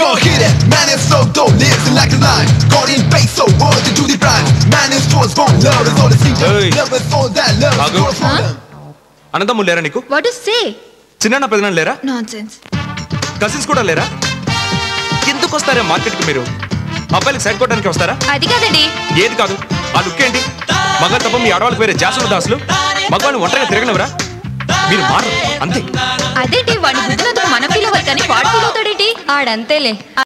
gon' hit it. Man is so dope, lives like a lion. Caught in base, so worthy to the prime. Man is towards born, love is all the secret. Hey. Love is all that love. Bagu. Go from Huh? them. అనంతమ్ములు లేరా నీకు what say చిన్న పెదనాన్న లేరా non sense cousins కూడా లేరా ఎందుకు వస్తారా మార్కెట్కి మీరు అబ్బాయిలకు సైడ్ కొట్టడానికి వస్తారా అది కాదండి ఏది కాదు ఆ లుక్ ఏంటి మగ తప్ప మీ ఆడవాళ్ళకి వేరే జాసుల దాసులు మగవాళ్ళని ఒంటరిగా తిరగనవరా మీరు మారు అంతే అదేంటి వాడిని గుద్దినందుకు మనం ఫీల్ అవ్వాలి కానీ వాడు ఫీల్ అవుతాడేంటి ఆడంతేలే